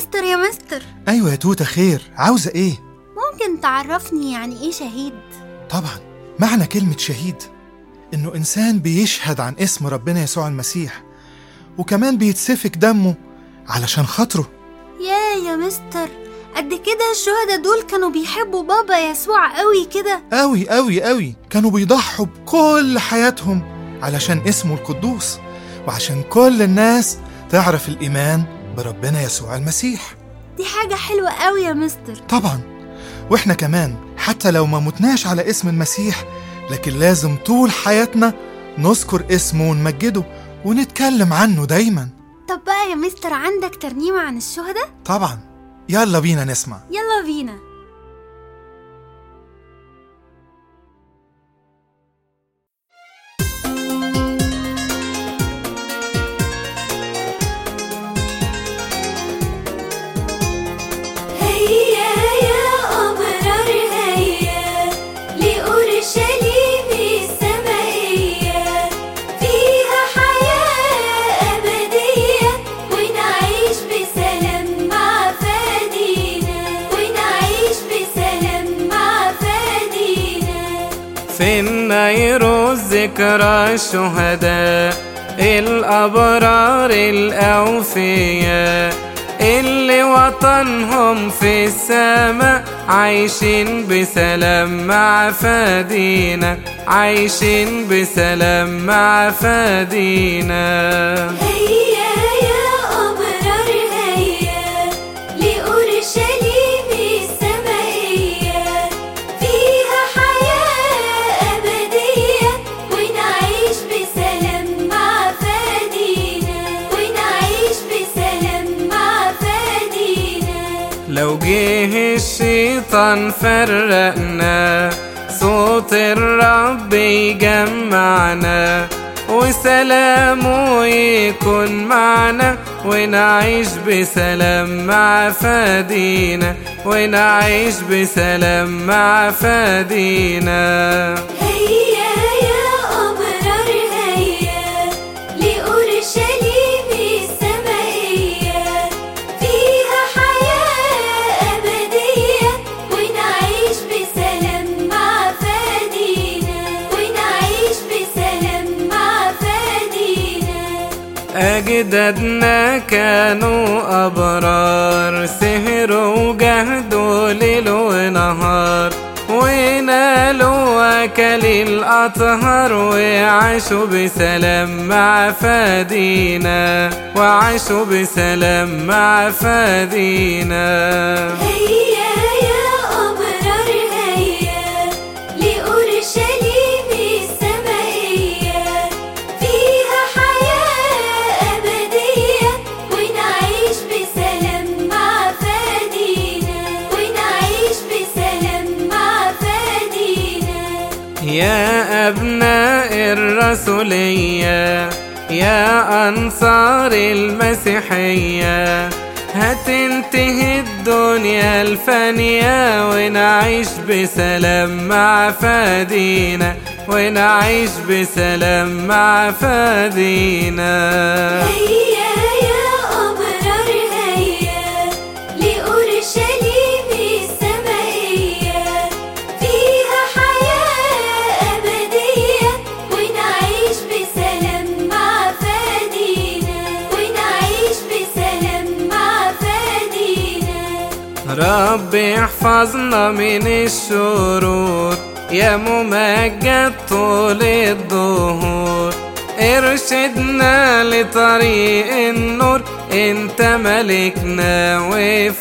مستر يا مستر أيوة يا توتة خير عاوزة إيه؟ ممكن تعرفني يعني ايه شهيد طبعا معنى كلمة شهيد إنه إنسان بيشهد عن اسم ربنا يسوع المسيح وكمان بيتسفك دمه علشان خاطره يا يا مستر قد كده الشهداء دول كانوا بيحبوا بابا يسوع قوي كده أوي أوي أوي كانوا بيضحوا بكل حياتهم علشان اسمه القدوس وعشان كل الناس تعرف الإيمان بربنا يسوع المسيح دي حاجة حلوة قوي يا مستر طبعا واحنا كمان حتى لو ما متناش على اسم المسيح لكن لازم طول حياتنا نذكر اسمه ونمجده ونتكلم عنه دايما طب بقى يا مستر عندك ترنيمة عن الشهداء طبعا يلا بينا نسمع يلا بينا هيا يا أبرار هيا لأورشليم السمائية فيها حياة أبدية ونعيش بسلام مع فادينا ونعيش بسلام مع فادينا في النيروز ذكرى الشهداء الأبرار الأوفياء اللي وطنهم في السماء عايشين بسلام مع فادينا عايشين بسلام مع فادينا هيا يا أبرار هيا لأورشليم السمائية فيها حياة أبدية ونعيش بسلام مع فادينا ونعيش بسلام مع فادينا لو جه الشيطان فرقنا صوت الرب يجمعنا وسلامه يكون معنا ونعيش بسلام مع فادينا ونعيش بسلام مع فادينا هيا يا أبرار هيا لأورشليم السمائية فيها حياة أبدية ونعيش بسلام مع فادينا ونعيش بسلام مع فادينا أجدادنا كانوا أبرار سهروا وجهدوا ليل ونهار ونالوا أكل الأطهار وعاشوا بسلام مع فادينا وعاشوا بسلام مع فادينا هيا يا أبرار هيا لأورشليم السمائية فيها حياة أبدية ونعيش بسلام مع فادينا ونعيش بسلام مع فادينا يا أبناء الرسولية يا أنصار المسيحية هتنتهي الدنيا الفانية ونعيش بسلام مع فادينا ونعيش بسلام مع فادينا هيا يا أبرار هيا لأورشليم السمائية فيها حياة أبدية ونعيش بسلام مع فادينا ونعيش بسلام مع فادينا رب احفظنا من الشرور يا ممجد طول الظهور ارشدنا لطريق النور انت ملكنا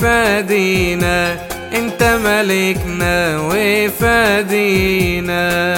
وفادينا انت ملكنا وفادينا